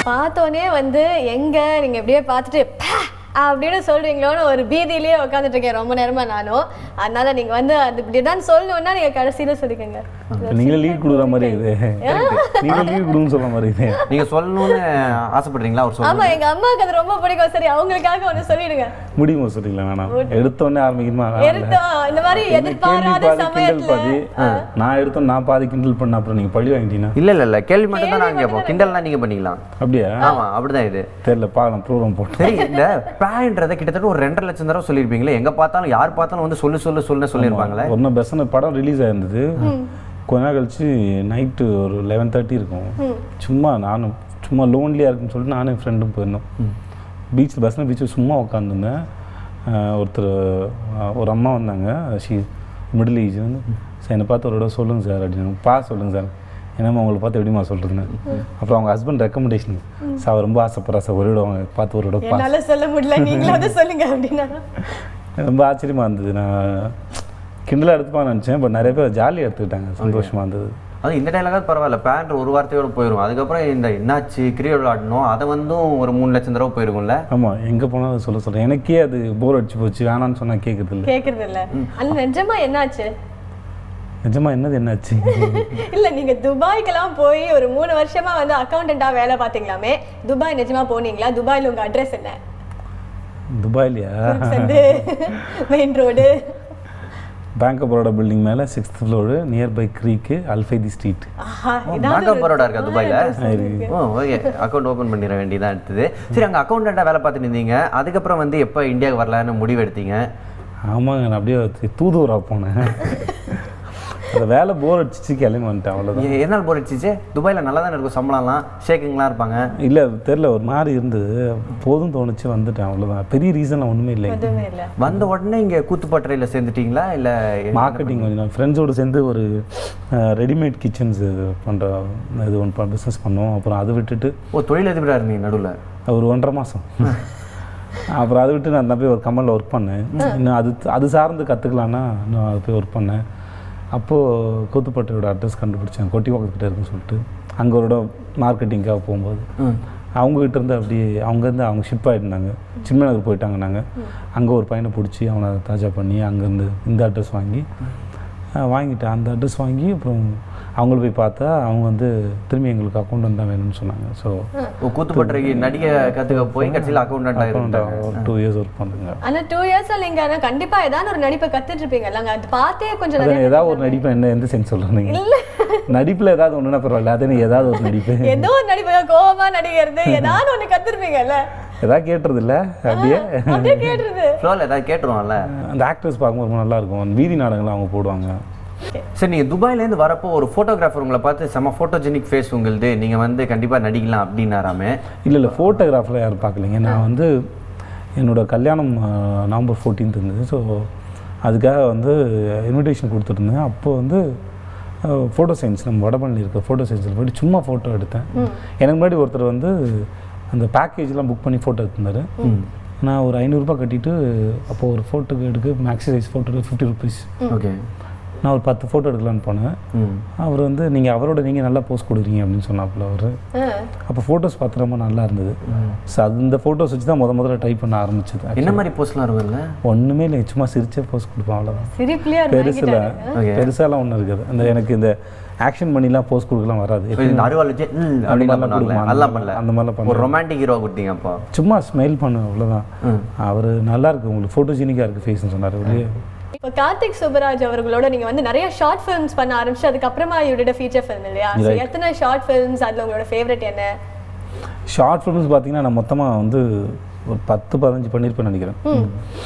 பார்த்தோன்னே வந்து எங்க நீங்க எப்படியே பார்த்துட்டு "பா" அப்படின்னு சொல்றீங்களோன்னு ஒரு பீதியிலேயே உட்காந்துட்டு இருக்கேன் ரொம்ப நேரமா நானும் அதனால நீங்க வந்து அது இப்படிதான் சொல்லணும்னா நீங்க கடைசியில சொல்லிக்கோங்க இப்ப நீங்களே லீட் கொடுக்குற மாதிரி இது நீங்களே லீட் கொடுன்னு சொல்ற மாதிரி இது நீங்க சொல்லணும்னு ஆசைப்படுறீங்களா அவர் ஆமா எங்க அம்மாவுக்கு அது ரொம்ப பிடிக்கும் சரி அவங்களுக்காக ஒண்ணு சொல்லிடுங்க முடியுமா சொல்றீங்களா வேணாம் எடுத்தோடனே ஆரம்பிக்கணுமா எடுத்தோம் இந்த மாதிரி கேள்வி எதிர்பாராத பாதி கிண்டல் சமயத்துல பாதி நான் எடுத்தோம் நான் பாதி கிண்டல் பண்ண அப்புறம் நீங்க பழி வாங்கிட்டீங்கன்னா இல்ல இல்ல இல்ல கேள்வி மட்டும் தான் நாங்க கேட்போம் கிண்டல்லாம் நீங்க பண்ணிக்கலாம் அப்படியா ஆமா அப்படிதான் இது தெரியல பார்க்கலாம் ப்ரோக்ராம் போட்டு சரி இந்த பேன்றதை கிட்டத்தட்ட ஒரு ரெண்டரை லட்சம் தடவை சொல்லியிருப்பீங்களே எங்க பார்த்தாலும் யார் பார்த்தாலும் வந்து சொல்லு சொல்லு சொல்லுன்னு சொல்லியிருப்பாங்களே ஒன்றும் பெஸ்ட் படம் ரிலீஸ் ஆயிருந்தது கொஞ்ச நாள் கழிச்சு நைட்டு ஒரு லெவன் தேர்ட்டி இருக்கும் சும்மா நானும் சும்மா லோன்லியாக இருக்குன்னு சொல்லிட்டு நானும் என் ஃப்ரெண்டும் போயிருந்தோம் பீச்சில் பஸ்ஸில் பீச்சில் சும்மா உட்காந்துருந்தேன் ஆஹ் ஒருத்தர் ஆஹ் ஒரு அம்மா வந்தாங்க ஷீ மிடில் ஏஜ் வந்து சார் என்னை பார்த்து ஒரு தடவை சொல்லுங்கள் சார் அப்படின்னு பா சொல்லுங்கள் சார் என்னம்மா உங்களை பார்த்து எப்படிமா சொல்கிறேன்னு அப்புறம் அவங்க ஹஸ்பண்ட் ரெக்கமெண்டேஷன் சார் அவர் ரொம்ப ஆசைப்படுறா சார் ஒரு விட அவங்க பார்த்து ஒரு விட பா என்னால சொல்ல முடியல நீங்களும் வந்து சொல்லுங்க அப்படின்னா ரொம்ப ஆச்சரியமாக இருந்தது நான் கிண்டலாக எடுத்துப்பான்னு நினச்சேன் பட் நிறைய பேர் ஜாலியாக எடுத்துக்கிட்டாங்க சந்தோஷமாக இருந்தது அது இந்த டைலாகாவது பரவாயில்ல பேண்ட் ஒரு வார்த்தையோட போயிடும் அதுக்கப்புறம் இந்த என்னாச்சு கிரிக்கெட் விளாடணும் அதை வந்தும் ஒரு மூணு லட்சம் தடவை போயிருக்கும்ல ஆமாம் எங்கே போனாலும் அதை சொல்ல சொல்கிறேன் எனக்கே அது போர் அடிச்சு போச்சு வேணான்னு சொன்னால் கேட்குறது இல்லை கேக்குறது இல்ல அது நிஜமா என்னாச்சு நிஜமா என்னது என்னாச்சு இல்ல நீங்க துபாய்க்கெல்லாம் போய் ஒரு மூணு வருஷமா வந்து அக்கௌண்டண்டா வேலை பாத்தீங்களாமே துபாய் நிஜமா போனீங்களா துபாய்ல உங்க அட்ரஸ் என்ன துபாய்லையா வந்து main road bank of Baroda building மேலே sixth floor nearby creek Al Fahidi street ஆஹா பேங்க் ஆஃப் பரோடா இருக்கா துபாயில இருக்கு. ஓ ஓகே அக்கௌண்ட் ஓப்பன் பண்ணிட வேண்டியதான் எடுத்தது சரி அங்கே அக்கௌண்டண்ட்டாக வேலை பார்த்துட்டு இருந்தீங்க அதுக்கப்புறம் வந்து எப்போ இந்தியாவுக்கு வரலான்னு முடிவு எடுத்தீங்க ஆமாங்க நான் அப்படியே தூதுவரா போனேன் அந்த வேலை போர் அடிச்சிச்சு கிளம்பி வந்துட்டேன் அவ்வளோதான் எ- எதனால் போர் அடிச்சிச்சு துபாயில் நல்லா தானே இருக்கும் சம்பளம்லாம் ஷேக்கிங்லாம் இருப்பாங்க இல்லை தெரில ஒரு மாதிரி இருந்தது போதும் தோணுச்சு வந்துட்டேன் அவ்வளோதான் பெரிய ரீசன்லாம் ஒன்றுமே இல்லை எதுவுமே இல்ல வந்த உடனே இங்கே கூத்துப்பட்டறையில் சேர்ந்துட்டீங்களா இல்லை மார்க்கெட்டிங் கொஞ்சம் நான் ஃப்ரெண்ட்ஸோடு சேர்ந்து ஒரு ரெடிமேட் கிச்சன்ஸ் பண்ணுற இது ஒன்று பிஸ்னஸ் பண்ணோம் அப்புறம் அதை விட்டுட்டு ஓ தொழிலதிபராக இருந்தீங்க நடுவில் ஒரு ஒன்றரை மாதம் அப்புறம் அதை விட்டு நான் போய் ஒரு கம்பெனியில் ஒர்க் பண்ணேன் இன்னும் அது அது சார்ந்து கற்றுக்கலான்னா நான் அது போய் ஒர்க் பண்ணேன் அப்போது கூத்துப்பட்டையோட அட்ரஸ் கண்டுபிடிச்சேன் கொட்டி பக்கத்துக்கிட்ட இருக்குன்னு சொல்லிட்டு அங்கே ஒரு இடம் மார்க்கெட்டிங்காக போகும்போது அவங்ககிட்ட இருந்து அப்படியே அங்கேருந்து அவங்க ஷிப் ஆகிருந்தாங்க சின்மநகர் போயிட்டாங்க நாங்கள் அங்கே ஒரு பையனை பிடிச்சி அவனை தாஜா பண்ணி அங்கேருந்து இந்த அட்ரஸ் வாங்கி அஹ், வாங்கிட்டேன் அந்த அட்ரஸ் வாங்கி அப்புறம் அவங்கள போய் பார்த்தா அவங்க வந்து திரும்பி எங்களுக்கு அக்கௌண்ட் தான் வேணும்னு சொன்னாங்க ஸோ ஓ கூத்துப்பட்டறைக்கு நடிகை கற்றுக்க போய் கடைசியில் அக்கௌண்டண்ட்டாக அக்கௌண்ட் இருந்தாங்க ஒரு டூ இயர்ஸ் ஒர்க் பண்ணுங்க ஆனா டூ இயர்ஸ்ல நீங்க ஆனா கண்டிப்பா ஏதாவது ஒரு நடிப்பை கத்துட்டு இருப்பீங்கல்ல அங்க அது பார்த்தே கொஞ்சம் அதான் நிறைய ஏதாவது ஒரு நடிப்பு என்ன எந்த சென்ஸ் சொல்கிறீங்க நடிப்பில் ஏதாவது ஒன்றுனா பரவாயில்ல அது எனக்கு ஏதாவது ஒரு நடிப்பு ஏதோ ஒரு நடிப்பு கோவமா நடிக்கிறது ஏதாவது ஒண்ணு கத்துருப்பீங்கல்ல ஏதாவது கேட்டுறது இல்ல அப்படியே அப்படியே கேட்டுருது ஃப்ளோவில் ஏதாவது கேட்டுருவான்ல அந்த ஆக்டர்ஸ் பார்க்கும்போது ரொம்ப நல்லா இருக்கும் வீதி நாடகங்கள் அவங்க போடுவாங்க சரி நீங்கள் துபாயிலேருந்து வரப்போ ஒரு ஃபோட்டோகிராஃபர் உங்களை பார்த்து செம்ம ஃபோட்டோஜெனிக் ஃபேஸ் உங்களுது நீங்கள் வந்து கண்டிப்பாக நடிக்கலாம் அப்படின்னாராமே இல்லை இல்லை ஃபோட்டோகிராஃபில் யாரும் பார்க்கலைங்க நான் வந்து என்னோட கல்யாணம் அஹ், நவம்பர் ஃபோர்டீன்த் இருந்தது ஸோ அதுக்காக வந்து இன்விடேஷன் கொடுத்துருந்தேன் அப்போ வந்து ஃபோட்டோ சயின்ஸ் நம்ம வடபழனி இருக்க ஃபோட்டோ சயின்ஸில் போயிட்டு சும்மா ஃபோட்டோ எடுத்தேன் எனக்கு முன்னாடி ஒருத்தர் வந்து அந்த பேக்கேஜ்லாம் புக் பண்ணி ஃபோட்டோ எடுத்திருந்தாரு நான் ஒரு ஐநூறுரூபா கட்டிட்டு அப்போ ஒரு ஃபோட்டோக்கு எடுக்க maxi size photo fifty rupees okay நான் ஒரு பத்து ஃபோட்டோ எடுக்கலான்னு போனேன் ம் அவர் வந்து நீங்கள் அவரோட நீங்கள் நல்லா போஸ்ட் கொடுக்குறீங்க அப்படின்னு சொன்னாப்புல அவர் அப்போ ஃபோட்டோஸ் பார்த்து ரொம்ப நல்லா இருந்தது ஸோ அது இந்த ஃபோட்டோஸ் வச்சு தான் முத முதல்ல டைப் பண்ண ஆரம்பிச்சது என்ன மாதிரி போஸ்ட்லாம் இருக்கும்ல ஒன்றுமே இல்லை சும்மா சிரிச்சே போஸ்ட் கொடுப்போம் அவ்வளோதான் சிரிப்புலயே ஒரு பெருசில் Okay. பெருசாலாம் ஒன்றும் இருக்காது அந்த எனக்கு இந்த ஆக்ஷன் பண்ணிலாம் போஸ்ட் கொடுக்கலாம் வராது இப்போ இந்த அருவாள் வச்சு ம் அப்படின்னு மாதிரிலாம் பண்ணுவாங்கல்ல கொடுப்பாங்க. அதெல்லாம் பண்ணல அந்த மாதிரிலாம் பண்ணல. ஒரு ரொமான்டிக் ஹீரோ கொடுத்தீங்க அப்போ சும்மா ஸ்மைல் பண்ணு அவ்வளோதான் அவர் நல்லா இருக்கு உங்களுக்கு ஃபோட்டோஜெனிக்காக இருக்குது ஃபேஸ்னு சொன்னார் வெளியே இப்போ கார்த்திக் சுப்பராஜ் அவர்களோட நீங்க வந்து நிறைய ஷார்ட் ஃபிலிம்ஸ் பண்ண ஆரம்பிச்சு அதுக்கப்புறமா யூடிட ஃபீச்சர் ஃபிலிம் இல்லையா So, Right. எத்தனை ஷார்ட் ஃபிலிம்ஸ் அதுல உங்களோட ஃபேவரட் என்ன ஷார்ட் ஃபிலிம்ஸ் பார்த்தீங்கன்னா நான் மொத்தமாக வந்து ஒரு பத்து பதினஞ்சு பண்ணியிருப்பேன்னு நினைக்கிறேன்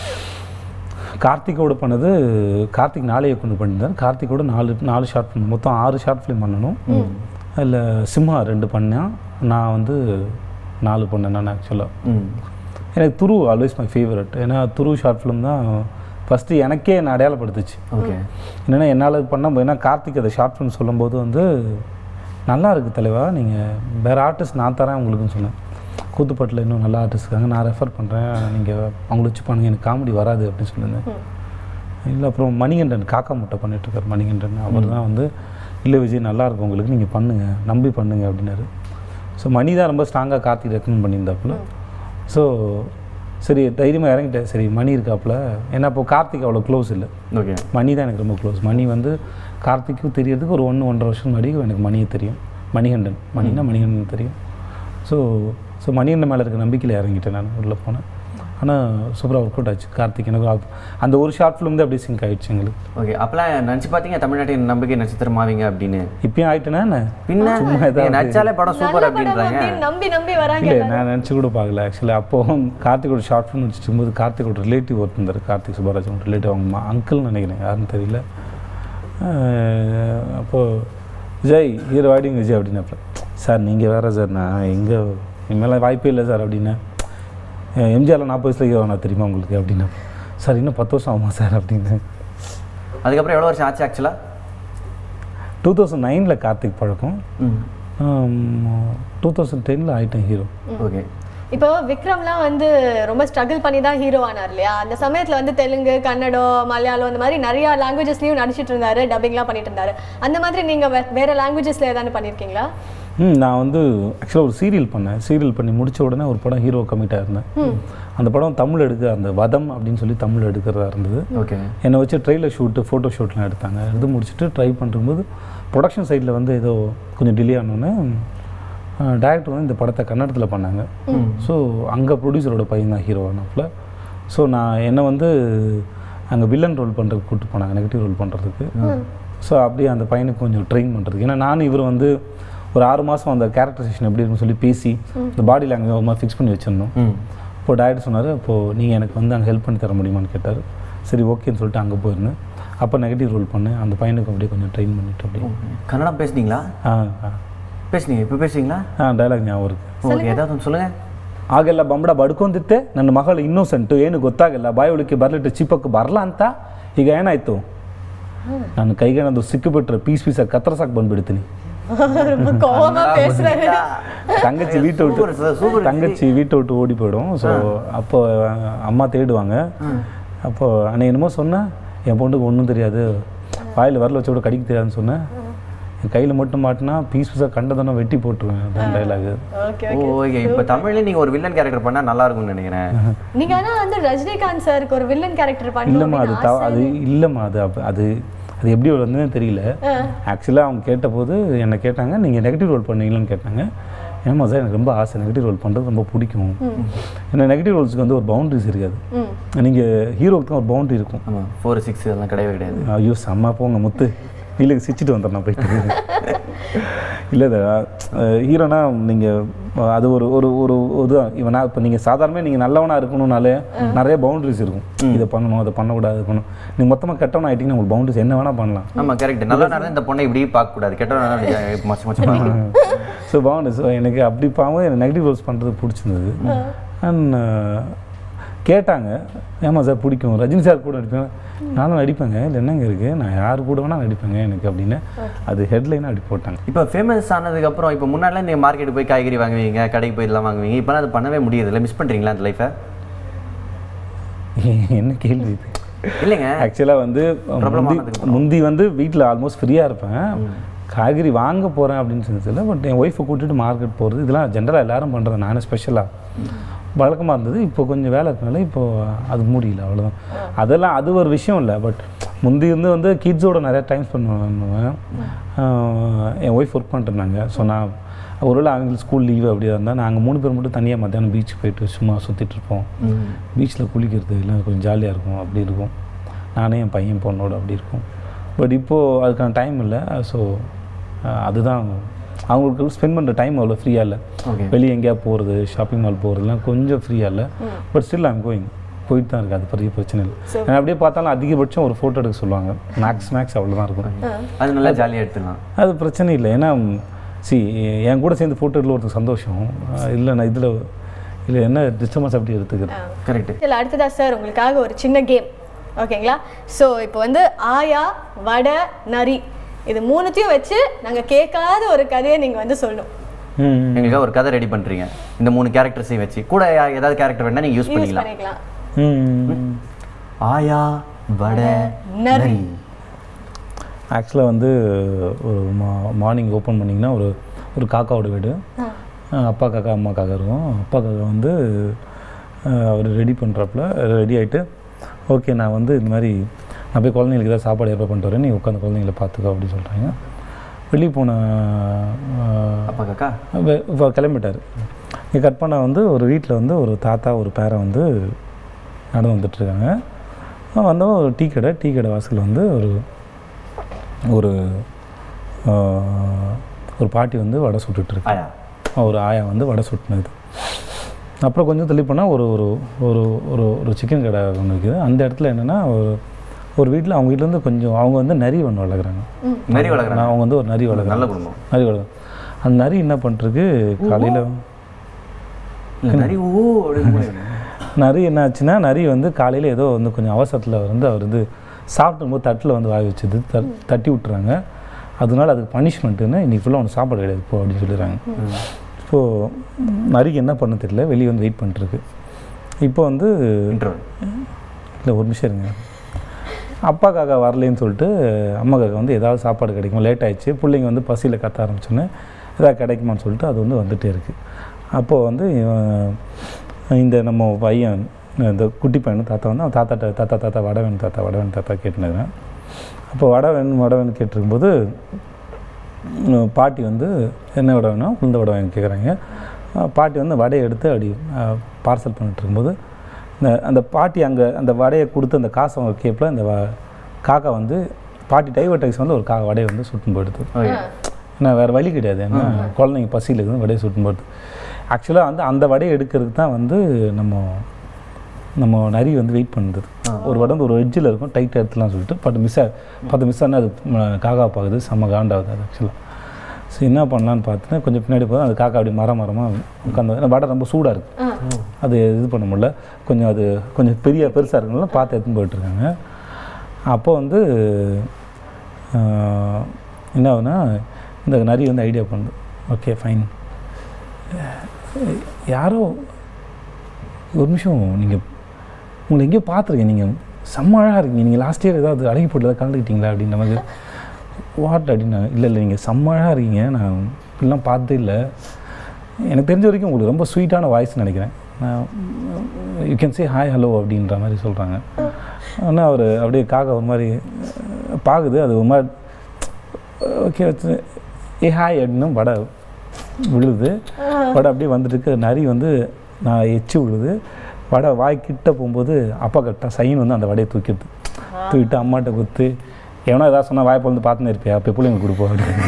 கார்த்திகோட பண்ணது கார்த்திக் நாளே கொண்டு பண்ணியிருந்தார் கார்த்திகோட நாலு நாலு ஷார்ட் ஃபிலிம் மொத்தம் ஆறு ஷார்ட் ஃபிலிம் பண்ணணும் அதில் சிம்ஹா ரெண்டு பண்ணேன் நான் வந்து நாலு பண்ணேன் நான் ஆக்சுவலாக ம் எனக்கு துரு ஆல்வேஸ் மை ஃபேவரட் ஏன்னா துரு ஷார்ட் ஃபிலிம் தான் ஃபஸ்ட்டு எனக்கே என்னை அடையாளப்படுத்துச்சு ஓகே என்னென்னா என்னால் பண்ண ஏன்னா கார்த்திக் அதை ஷார்ட் ஃபிலிம் சொல்லும்போது வந்து நல்லா இருக்குது தலைவா நீங்கள் வேறு ஆர்டிஸ்ட் நான் தரேன் உங்களுக்குன்னு சொன்னேன் கூத்துப்பட்டில் இன்னும் நல்ல ஆர்டிஸ்ட் இருக்காங்க நான் ரெஃபர் பண்ணுறேன் நீங்கள் அவங்கள வச்சு பண்ணுங்க எனக்கு காமெடி வராது அப்படின்னு சொல்லியிருந்தேன் இல்லை அப்புறம் மணிகண்டன் காக்கா முட்டை பண்ணிட்டு இருக்காரு மணிகண்டன் அவர் தான் வந்து இல்லை விஜய் நல்லா இருக்கும் உங்களுக்கு நீங்கள் பண்ணுங்கள் நம்பி பண்ணுங்க அப்படின்னாரு ஸோ மணி தான் ரொம்ப ஸ்ட்ராங்காக கார்த்திக் ரெக்கமெண்ட் பண்ணியிருந்தாப்புல ஸோ சரி தைரியமாக இறங்கிட்டேன் சரி மணி இருக்காப்புல ஏன்னா இப்போ கார்த்திக் அவ்வளோ க்ளோஸ் இல்லை ஓகே மணி தான் எனக்கு ரொம்ப க்ளோஸ் மணி வந்து கார்த்திக்கும் தெரியறதுக்கு ஒரு ஒன்று ஒன்றரை வருஷம் முன்னாடி எனக்கு மணியை தெரியும் மணிகண்டன் மணினா மணிகண்டன் தெரியும் ஸோ ஸோ மணிகண்டன் மேலே இருக்க நம்பிக்கையில் இறங்கிட்டேன் நான் உள்ளே போனேன் ஆனால் சூப்பராக ஒர்க் அவுட் ஆச்சு கார்த்திக் எனக்கு அப்- அந்த ஒரு ஷார்ட் ஃபிலிம் தான் அப்படியே சிங்க் ஆயிடுச்சு எங்களுக்கு ஓகே அப்பெல்லாம் நினச்சி பார்த்தீங்க தமிழ்நாட்டின் நம்பிக்கை நட்சத்திரமாவீங்க அப்படின்னு இப்பயும் ஆயிட்டேனா என்ன? பின்ன சும்மா நீங்க ஏதாவது நடிச்சாலே படம் சூப்பர் நல்ல படம் அப்படின்றாங்க அப்படின்னு நம்பி நம்பி வராங்க இல்லை நான் நினச்சி கூட பார்க்கல ஆக்சுவலி அப்போ கார்த்திகோட ஷார்ட் ஃபிலிம் வச்சுட்டு போது கார்த்திகோட ரிலேட்டிவ் ஒருத்தர் இருந்தார் கார்த்திக் சுப்பராஜ் அவங்க ரிலேட்டிவ் அவங்க அங்கிள்னு நினைக்கிறேன் யாருன்னு தெரியல அஹ் அப்போது விஜய் ஹீரோ வாடிங்க விஜய் அப்படின்னப்ப சார் நீங்கள் வேறு சார் நான் எங்கே இனிமேலாம் வாய்ப்பே இல்லை சார் அப்படின்னேன் எம்ஜிஆரில் நாற்பது வயசுல ஹீரோ நான் தெரியுமா உங்களுக்கு அப்படின்னா சார் இன்னும் பத்து வருஷம் ஆகுமா சார் அப்படின்னு அதுக்கப்புறம் எவ்வளோ வருஷம் ஆச்சு ஆக்சுவலாக டூ தௌசண்ட் நைனில் கார்த்திக் பழக்கம் டூ தௌசண்ட் டெனில் ஆயிட்டேன் ஹீரோ ஓகே இப்போ விக்ரம்லாம் வந்து ரொம்ப ஸ்ட்ரகிள் பண்ணி தான் ஹீரோ ஆனார் இல்லையா அந்த சமயத்துல வந்து தெலுங்கு கன்னடம் மலையாளம் இந்த மாதிரி நிறைய லாங்குவேஜஸ்லயும் நடிச்சிட்டு இருந்தாரு டப்பிங்லாம் பண்ணிட்டு இருந்தாரு அந்த மாதிரி நீங்க வே- வேற லாங்குவேஜஸ்ல ஏதாவது பண்ணிருக்கீங்களா ம் நான் வந்து ஆக்சுவலாக ஒரு சீரியல் பண்ணேன் சீரியல் பண்ணி முடிச்ச உடனே ஒரு படம் ஹீரோ கமிட்டாக இருந்தேன் அந்த படம் தமிழ் எடுக்க அந்த வதம் அப்படின்னு சொல்லி தமிழ் எடுக்கிறதா இருந்தது ஓகே என்னை வச்சு ட்ரெயிலர் ஷூட்டு ஃபோட்டோ ஷூட்லாம் எடுத்தாங்க எடுத்து முடிச்சுட்டு ட்ரை பண்ணும்போது ப்ரொடக்ஷன் சைடில் வந்து ஏதோ கொஞ்சம் டிலே ஆனோன்னே டேரக்டர் வந்து இந்த படத்தை கன்னடத்தில் பண்ணாங்க ஸோ அங்கே ப்ரொடியூசரோட பையன் தான் ஹீரோ ஆனப்பில் ஸோ நான் என்னை வந்து அங்கே வில்லன் ரோல் பண்ணுறதுக்கு கூப்பிட்டு போனாங்க நெகட்டிவ் ரோல் பண்ணுறதுக்கு ஸோ அப்படியே அந்த பையனுக்கு கொஞ்சம் ட்ரெயின் பண்ணுறதுக்கு ஏன்னா நானும் இவர் வந்து ஒரு ஆறு மாதம் அந்த கேரக்டரைசேஷன் எப்படி இருக்குன்னு சொல்லி பேசி இந்த பாடி லாங்குவேஜ் ஒரு மாதிரி ஃபிக்ஸ் பண்ணி வச்சிருந்தோம் ம் இப்போ டேரக்டர் சொன்னார் அப்போது நீங்கள் எனக்கு வந்து அங்கே ஹெல்ப் பண்ணி தர முடியுமான்னு கேட்டார் சரி ஓகேன்னு சொல்லிட்டு அங்கே போயிருந்தேன் அப்போ நெகட்டிவ் ரோல் பண்ணேன் அந்த பையனுக்கு அப்படியே கொஞ்சம் ட்ரெயின் பண்ணிட்டு அப்படியே கன்னடம் பேசுனீங்களா ஆ ஆ பேசுனீங்க இப்போ பேசுறீங்களா ಆ ಡೈಲಾಗ್ ஞாபகம் இருக்கு ஓகே ஏதாவது ஒன்று சொல்லுங்க ಆಗೆಲ್ಲ ಬಂಬಡ ಬಡ್ಕೊಂತಿತ್ತೆ ನನ್ನ ಮಗಳು ಇನ್ನೋಸೆಂಟು ಏನು ಗೊತ್ತಾಗಲ್ಲ ಬಾಯಿ ಒಳಕ್ಕೆ ಬರಲಿಟ್ಟು ಚಿಪ್ಪಕ್ಕೆ ಬರಲ್ಲ ಅಂತ ಈಗ ಏನಾಯ್ತು ನನ್ನ ಕೈಗೇನಾದ್ರು ಸಿಕ್ಕಿಬಿಟ್ರೆ ಪೀಸ್ ಪೀಸಾಗಿ ಕತ್ತರ್ಸಕ್ಕೆ ಬಂದ್ಬಿಡ್ತೀನಿ ரொம்ப கோவமா பேசுறாரு தங்கச்சி வீட்டை விட்டு சூப்பர் சார் சூப்பர் தங்கச்சி வீட்டை விட்டு ஓடி போயிடும் ஸோ அப்போ அம்மா தேடுவாங்க அப்போ அன்னைக்கு என்னமோ சொன்னேன் என் பொண்ணுக்கு ஒன்றும் தெரியாது வாயில் வரல வச்சு கூட கடிக்க தெரியாதுன்னு சொன்னேன் என் கையில் மட்டும் மாட்டினா பீஸ் பீஸாக கண்டதானே வெட்டி போட்டுருவேன் அதான் டைலாக் ஓகே ஓகே இப்போ தமிழ்ல நீங்க ஒரு வில்லன் கேரக்டர் பண்ணா நல்லா இருக்கும்னு நினைக்கிறேன் நீங்க ஆனா வந்து ரஜினிகாந்த் சாருக்கு ஒரு வில்லன் கேரக்டர் இல்லைம்மா பண்ணணும் அது தவ அது இல்லைம்மா அது அப்ப- அது அது எப்படி வந்ததுன்னு தெரியல ஆக்சுவலாக அவங்க கேட்டபோது என்னை கேட்டாங்க நீங்கள் நெகட்டிவ் ரோல் பண்ணீங்களான்னு கேட்டாங்க ஏமா சார் எனக்கு ரொம்ப ஆசை நெகட்டிவ் ரோல் பண்ணுறது ரொம்ப பிடிக்கும் ஏன்னா நெகட்டிவ் ரோல்ஸுக்கு வந்து ஒரு பவுண்டரிஸ் இருக்காது ம் நீங்கள் ஹீரோக்கு தான் ஒரு பவுண்டரி இருக்கும் ஆமா ஃபோர் சிக்ஸ் அதெல்லாம் கிடையவே கிடையாது ஐயோ செம்ம போங்க முத்து இல்லைங்க சிரிச்சிட்டு வந்துடுறேன் போயிட்டு இல்லை ஹீரோனா நீங்கள் அது ஒரு ஒரு ஒரு இதுதான் இவனா இப்போ நீங்கள் சாதாரணமே நீங்கள் நல்லவனாக இருக்கணும்னாலே நிறைய பவுண்டரிஸ் இருக்கும் இதை பண்ணணும் அதை பண்ணக்கூடாது இது பண்ணணும் நீங்கள் மொத்தமாக கெட்டவனா ஆகிட்டீங்கன்னா உங்களுக்கு பவுண்டரிஸ் என்ன வேணால் பண்ணலாம் ஆமா கரெக்ட் நல்லா நடந்து இந்த பொண்ணை இப்படி பார்க்க கூடாது கெட்ட மச்ச மச்ச பார்க்கணும் ஸோ பவுண்டரிஸ் எனக்கு அப்படி பார்க்கும்போது எனக்கு நெகட்டிவ் ரோல்ஸ் பண்ணுறது பிடிச்சிருந்தது அண்ட் கேட்டாங்க ஏமா சார் பிடிக்கும் ரஜினி சார் கூட நடிப்பேன் நானும் நடிப்பேங்க இல்லை என்னங்க இருக்குது நான் யார் கூட வேணால் நடிப்பேங்க எனக்கு அப்படின்னு அது ஹெட்லைனாக அப்படி போட்டாங்க இப்போ ஃபேமஸ் ஆனதுக்கு அப்புறம் இப்போ முன்னாடிலாம் நீங்கள் மார்க்கெட் போய் காய்கறி வாங்குவீங்க கடைக்கு போய் இதெல்லாம் வாங்குவீங்க இப்போலாம் அது பண்ணவே முடியுது இல்லை மிஸ் பண்ணுறீங்களா அந்த லைஃபை என்ன கேள்வி இது இல்லைங்க ஆக்சுவலாக வந்து முந்தி முந்தி வந்து வீட்டில் ஆல்மோஸ்ட் ஃப்ரீயாக இருப்பேன் காய்கறி வாங்க போகிறேன் அப்படின்னு சொன்னதில்ல பட் என் ஒய்ஃபை கூட்டிட்டு மார்க்கெட் போகிறது இதெல்லாம் ஜென்ரலாக எல்லாரும் பண்ணுறது நானே ஸ்பெஷலாக வழக்கமாக இருந்தது இப்போ கொஞ்சம் வேலை இருக்கனால இப்போ அது முடியல அவ்வளோதான் அதெல்லாம் அது ஒரு விஷயம் இல்லை பட் முந்தி இருந்து வந்து கிட்ஸோட நிறைய டைம் ஸ்பெண்ட் பண்ணுவேன் ஆஹ் என் ஒய்ஃப் ஒர்க் பண்ணிட்டு இருந்தாங்க ஸோ நான் ஒருவேளை அவங்களுக்கு ஸ்கூல் லீவு அப்படியே இருந்தால் நாங்கள் மூணு பேர் மட்டும் தனியாக மத்தியானம் பீச் போயிட்டு சும்மா சுற்றிட்டு இருப்போம் பீச்சில் குளிக்கிறது எல்லாம் கொஞ்சம் ஜாலியாக இருக்கும் அப்படி இருக்கும் நானே என் பையன் பொண்ணோட அப்படி இருக்கும் பட் இப்போது அதுக்கான டைம் இல்லை ஸோ அதுதான் அவங்களுக்கு ஸ்பெண்ட் பண்ணுற டைம் அவ்வளோ ஃப்ரீயாக இல்லை ஓகே வெளியே எங்கேயா போகிறது ஷாப்பிங் மால் போகிறதுலாம் கொஞ்சம் ஃப்ரீயாக இல்லை பட் ஸ்டில் ஐம் கோயிங் போயிட்டு தான் இருக்குது அது பெரிய பிரச்சனை இல்லை நான் அப்படியே பார்த்தாலும் அதிகபட்சம் ஒரு ஃபோட்டோ எடுக்க சொல்லுவாங்க மேக்ஸ் மேக்ஸ் அவ்வளோதான் இருக்கும் அது நல்லா ஜாலியாக எடுத்துக்கலாம் அது பிரச்சனை இல்லை ஏன்னா சி என் கூட சேர்ந்து ஃபோட்டோ எடுக்கல ஒருத்தர் சந்தோஷம் இல்லை நான் இதில் இல்லை என்ன டிஸ்டர்பன்ஸ் அப்படி எடுத்துக்கிறேன் கரெக்ட் இதில் அடுத்ததா சார் உங்களுக்காக ஒரு சின்ன கேம் ஓகேங்களா ஸோ இப்போ வந்து ஆயா வடை நரி இது மூணுத்தையும் வச்சு நாங்கள் கேட்காத ஒரு கதையை நீங்கள் வந்து சொல்லணும் ம் எங்களுக்காக ஒரு கதை ரெடி பண்ணுறீங்க இந்த மூணு கேரக்டர்ஸையும் வச்சு கூட யா- ஏதாவது கேரக்டர் வேணா நீங்கள் யூஸ் யூஸ் பண்ணிக்கலாம் பண்ணிக்கலாம் ம் ஆயா வடை நரி. நரி ஆக்சுவலாக வந்து ஒரு மா மார்னிங் ஓப்பன் பண்ணிங்கன்னா ஒரு ஒரு காக்காவோட வீடு அஹ் அப்பா காக்கா அம்மா காக்கா இருக்கும் அப்பா காக்கா வந்து அவர் ரெடி பண்ணுறப்பல ரெடி ஆகிட்டு ஓகே நான் வந்து இந்த மாதிரி நான் போய் குழந்தைங்களுக்கு ஏதாவது சாப்பாடு ஏற்பாடு பண்ணிட்டு வரேன் நீ உட்காந்து குழந்தைங்கள பார்த்துக்கோ அப்படின்னு சொல்கிறாங்க வெளியே போன அஹ், அப்பா காக்கா வெ- இப்போ கிளம்பிட்டார் இங்கே கட் பண்ண வந்து ஒரு வீட்டில் வந்து ஒரு தாத்தா ஒரு பேரை வந்து நடந்து வந்துட்டுருக்காங்க வந்தவங்க ஒரு டீ கடை டீ கடை வாசலில் வந்து ஒரு ஒரு ஆஹ், ஒரு பாட்டி வந்து வடை சுட்டுட்டு இருக்கு ஆயா ஒரு ஆயா வந்து வடை சுட்டுனது அப்புறம் கொஞ்சம் தள்ளி போனால் ஒரு ஒரு ஒரு ஒரு ஒரு சிக்கன் கடை ஒன்று இருக்குது அந்த இடத்துல என்னென்னா ஒரு ஒரு வீட்டில் அவங்க வீட்டிலேருந்து கொஞ்சம் அவங்க வந்து நரி ஒன்று வளர்க்குறாங்க நரி வளர்க்குறாங்க அவங்க வந்து ஒரு நரி வளர்க்குறாங்க நல்ல குடும்பம் நரி வளர்க்குறாங்க அந்த நரி என்ன பண்ணுறதுக்கு காலையில் இல்ல, நரி ஊ அப்படின்னு நரி என்ன ஆச்சுன்னா நரி வந்து காலையில் ஏதோ வந்து கொஞ்சம் அவசரத்தில் வந்து அவர் வந்து சாப்பிடும் போது தட்டில் வந்து வாய் வச்சது த தட்டி விட்டுறாங்க அதனால அதுக்கு பனிஷ்மெண்ட்டுன்னு இன்னைக்கு ஃபுல்லாக ஒன்று சாப்பாடு கிடையாது இப்போ அப்படின்னு சொல்லிடுறாங்க ஸோ நரிக்கு என்ன பண்ண தெரியல வெளியே வந்து வெயிட் பண்ணிட்டுருக்கு இப்போ வந்து இன்டர்வல் இல்லை ஒரு நிமிஷம் இருங்க அப்பா காக்கா வரலேன்னு சொல்லிட்டு அம்மா காக்கா வந்து ஏதாவது சாப்பாடு கிடைக்குமா லேட் ஆயிடுச்சு பிள்ளைங்க வந்து பசியில் கத்த ஆரம்பிச்சோன்னே ஏதாவது கிடைக்குமான்னு சொல்லிட்டு அது வந்து வந்துகிட்டே இருக்குது அப்போது வந்து இவன் இந்த நம்ம பையன் இந்த குட்டி பையன் தாத்தா வந்து அவன் தாத்தாட்ட தாத்தா தாத்தா வடை வேணும் தாத்தா வடை வேணும் தாத்தா கேட்டுனுக்கிறேன் அப்போ வடை வேணும் வடை வேணும் கேட்டிருக்கும்போது உம், பாட்டி வந்து என்ன வடை வேணும் உளுந்த வடை வேணும் கேட்குறாங்க பாட்டி வந்து வடையை எடுத்து அப்படி பார்சல் பண்ணிட்டு இருக்கும்போது இந்த அந்த பாட்டி அங்கே அந்த வடையை கொடுத்து அந்த காசை அவங்க கேப்பில் அந்த வ- காக்கா வந்து பாட்டி டைவர்டைஸ் வந்து ஒரு கா வடையை வந்து சுட்டுன்னு போயிடுது ஓகே ஏன்னா வேறு வழி கிடையாது ஏன்னா குழந்தைங்க பசியில் இருக்குது வடையை சுட்டுன்னு போடுது ஆக்சுவலாக வந்து அந்த வடையை எடுக்கிறதுக்கு தான் வந்து நம்ம நம்ம நரி வந்து வெயிட் பண்ணுது ஒரு வடை வந்து ஒரு எட்ஜில் இருக்கும் டைட்டாக எடுத்துலாம் சொல்லிட்டு பட் மிஸ் பத்து மிஸ் ஆனால் அது ம- காக்கா பார்க்குது செம்ம காண்டாகுது அது ஆக்சுவலாக ஸோ என்ன பண்ணலான்னு பார்த்தேன் கொஞ்சம் பின்னாடி போதும் அது காக்கா அப்படி மரம் மரமாக உட்காந்து ஏன்னா வடை ரொம்ப சூடாக இருக்குது அது இது பண்ண முடியல கொஞ்சம் அது கொஞ்சம் பெரிய பெருசாக இருக்குனால பார்த்து எடுத்துன்னு போயிட்டுருக்காங்க அப்போ வந்து ஆஹ், என்ன ஆகுதுன்னா இந்த நரி வந்து ஐடியா பண்ணுது ஓகே ஃபைன் யாரோ ஒரு நிமிஷம் நீங்கள் உங்களை எங்கேயோ பார்த்துருக்கேன் நீங்கள் செம்ம அழகாக இருக்கீங்க நீங்கள் லாஸ்ட் இயர் ஏதாவது அழகி போட்டு ஏதாவது கலந்துக்கிட்டீங்களா அப்படின்னு நமக்கு வாட் அப்படின்னா இல்லை இல்லை நீங்கள் செம்ம அழகாக இருக்கீங்க நான் இப்படிலாம் பார்த்ததே இல்லை எனக்கு தெரிஞ்ச வரைக்கும் உங்களுக்கு ரொம்ப ஸ்வீட்டான வாய்ஸ் நினைக்கிறேன் நான் you can say hi hello அப்படின்ற மாதிரி சொல்கிறாங்க ஆனால் அவர் அப்படியே காக்கா ஒரு மாதிரி அஹ், பார்க்குது அது ஒரு மாதிரி ஓகே வச்சு ஏ ஹாய் அப்படின்னு வடை விழுது வடை அப்படியே வந்துட்டு இருக்கு நரி வந்து நான் எச்சி விழுது வடை வாய் கிட்ட போகும்போது அப்பா கரெக்டாக சைன் வந்து அந்த வடையை தூக்கிடுது தூக்கிட்டு அம்மாட்ட குத்து எவனோ ஏதாவது சொன்னால் வாய்ப்பு வந்து பார்த்துன்னு இருப்பியா அப்போ பிள்ளைங்க கொடுப்போம் அப்படின்னு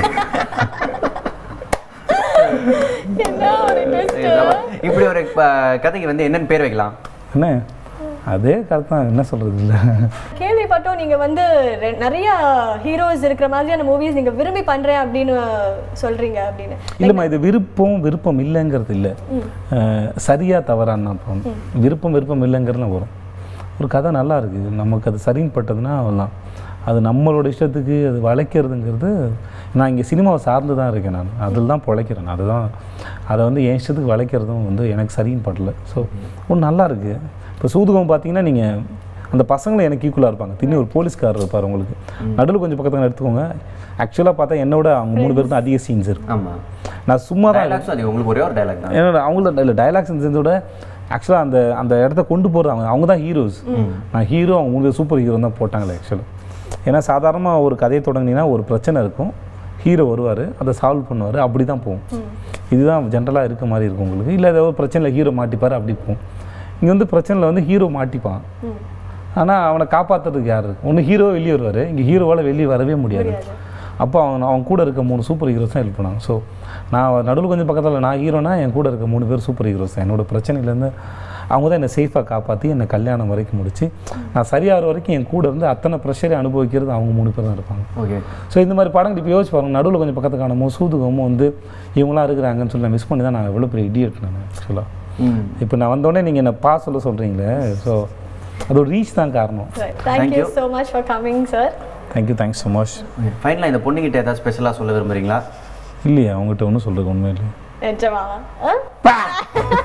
என்ன ஒரு twist. இப்படி ஒரு ப- கதைக்கு வந்து என்னன்னு பேர் வைக்கலாம் என்ன அதே கரெக்ட் தான் என்ன சொல்கிறது இல்லை கேள்விப்பட்டோம் நீங்க வந்து ரெ- நிறைய ஹீரோஸ் இருக்கிற மாதிரியான மூவிஸ் நீங்க விரும்பி பண்றேன் அப்படின்னு சொல்றீங்க அப்படின்னு இல்லைம்மா இது விருப்பம் விருப்பம் இல்லைங்கிறது இல்லை அஹ், சரியா தவறான்னு தான் போகணும் விருப்பம் விருப்பம் இல்லைங்கிறதுலாம் வரும் ஒரு கதை நல்லா இருக்குது நமக்கு அது சரின்னு பட்டதுன்னா அவ்வளோதான் அது நம்மளோட இஷ்டத்துக்கு அது வளைக்கிறதுங்கிறது நான் இங்கே சினிமாவை சார்ந்து தான் இருக்கேன் நான் அதில் தான் பிழைக்கிறேன் அதுதான் அதை வந்து என் இஷ்டத்துக்கு வளைக்கிறதும் வந்து எனக்கு சரின்னு படல ஸோ ஒன்று நல்லா இருக்குது இப்போ சூதுகம் பார்த்தீங்கன்னா நீங்கள் அந்த பசங்களும் எனக்கு ஈக்குவலாக இருப்பாங்க திடீர்னு ஒரு போலீஸ்காரர் இருப்பார் உங்களுக்கு நடுவில் கொஞ்சம் பக்கத்தில் எடுத்துக்கோங்க ஆக்சுவலாக பார்த்தா என்னோட அவங்க மூணு பேருக்கு தான் அதிக சீன்ஸ் இருக்கும் ஆமா நான் சும்மா தான் டைலாக்ஸும் அது உங்களுக்கு ஒரே ஒரு டைலாக் தான் என்னோட அவங்கள இல்லை டைலாக்ஸ் இருந்ததோட ஆக்சுவலாக அந்த அந்த இடத்த கொண்டு போகிறது அவங்க அவங்க தான் ஹீரோஸ் நான் ஹீரோ அவங்க மூணு சூப்பர் ஹீரோ தான் போட்டாங்களே ஆக்சுவலாக ஏன்னா சாதாரணமாக ஒரு கதையை தொடங்கினீங்கன்னா ஒரு பிரச்சனை இருக்கும் ஹீரோ வருவார் அதை சால்வ் பண்ணுவார் அப்படி தான் போகும் இதுதான் ஜென்ரலாக இருக்க மாதிரி இருக்கும் உங்களுக்கு இல்லை ஏதோ ஒரு பிரச்சனையில் ஹீரோ மாட்டிப்பார் அப்படி போகும் இங்கே வந்து பிரச்சனையில் வந்து ஹீரோ மாட்டிப்பான் ஆனால் அவனை காப்பாற்றுறதுக்கு யார் இருக்கு ஒன்று ஹீரோ வெளியே வருவார் இங்கே ஹீரோவால் வெளியே வரவே முடியாது அப்போ அவன் அவன் கூட இருக்க மூணு சூப்பர் ஹீரோஸ் தான் ஹெல்ப் பண்ணாங்க ஸோ நான் நடுவில் கொஞ்சம் பக்கத்தில் நான் ஹீரோனா என் கூட இருக்க மூணு பேர் சூப்பர் ஹீரோஸ் தான் என்னோட பிரச்சனையிலேருந்து அவங்க தான் என்னை சேஃபாக காப்பாற்றி என்னை கல்யாணம் வரைக்கும் முடிச்சு நான் சரியாகிற வரைக்கும் என் கூட இருந்து அத்தனை ப்ரெஷரை அனுபவிக்கிறது அவங்க மூணு பேர் தான் இருப்பாங்க ஓகே ஸோ இந்த மாதிரி படங்கள் இப்போ யோசிச்சு பாருங்க நடுவில் கொஞ்சம் பக்கத்து காணமோ சூதுகமோ வந்து இவங்களாம் இருக்கிறாங்கன்னு சொல்லி நான் மிஸ் பண்ணி தான் நான் எவ்வளோ பெரிய இடியட் நான் ஆக்சுவலாக ம் இப்போ நான் வந்தோடனே நீங்கள் என்ன பா சொல்ல சொல்கிறீங்களே ஸோ அதோட ரீச் தான் காரணம் thank you so much for coming sir thank you thanks so much ஃபைனலாக இந்த பொண்ணுகிட்ட ஏதாவது ஸ்பெஷலாக சொல்ல விரும்புறீங்களா இல்லையா அவங்ககிட்ட ஒன்றும் சொல்கிறது உண்மை இல்லை நிஜமா ஆ?